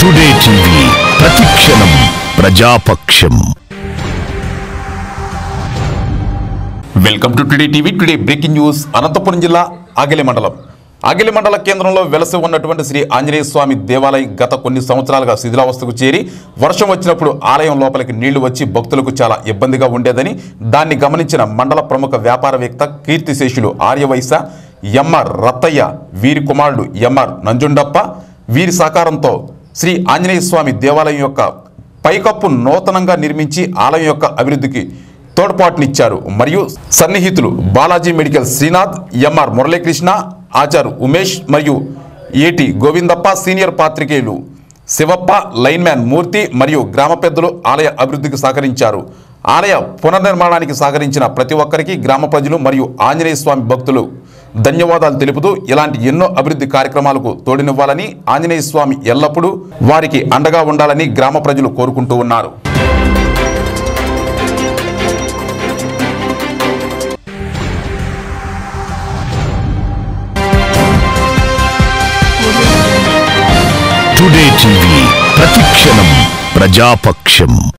today TV ప్రతిక్షణం ప్రజాపక్షం welcome to Today TV Today breaking news Anantapur జిల్లా ఆగిలి మండలం ఆగిలి మండల కేంద్రంలో వెలసి ఉన్నటువంటి శ్రీ ఆంజనేయ స్వామి దేవాలయం గత కొన్ని సంవత్సరాలుగా శిథిలావస్థకు చేరి వర్షం వచ్చినప్పుడు ఆలయం లోపలికి నీళ్లు వచ్చి భక్తులకు చాలా ఇబ్బందిగా ఉండేదని దాన్ని గమనించిన మండల ప్రముఖ వ్యాపారవేత్త కీర్తిశేషులు ఆర్యవైశ్య ఎంఆర్ రత్తయ్య వీరి కుమారుడు ఎంఆర్ నంజుండప్ప వీరి సహకారంతో శ్రీ ఆంజనేయ స్వామి దేవాలయం యొక్క పైకప్పు నూతనంగా నిర్మించి ఆలయం యొక్క అభివృద్ధికి తోడ్పాటునిచ్చారు మరియు సన్నిహితులు బాలాజీ మెడికల్ శ్రీనాథ్ ఎంఆర్ మురళీకృష్ణ ఆచార్ ఉమేష్ మరియు ఏటి గోవిందప్ప సీనియర్ పాత్రికేయులు శివప్ప లైన్మ్యాన్ మూర్తి మరియు గ్రామ పెద్దలు ఆలయ అభివృద్ధికి సహకరించారు ఆలయ పునర్నిర్మాణానికి సహకరించిన ప్రతి ఒక్కరికి గ్రామ ప్రజలు మరియు ఆంజనేయ స్వామి భక్తులు ధన్యవాదాలు తెలుపుతూ ఇలాంటి ఎన్నో అభివృద్ధి కార్యక్రమాలకు తోడునివ్వాలని ఆంజనేయ స్వామి ఎల్లప్పుడూ వారికి అండగా ఉండాలని గ్రామ ప్రజలు కోరుకుంటూ ఉన్నారు టుడే టీవీ ప్రతిక్షణం ప్రజాపక్షం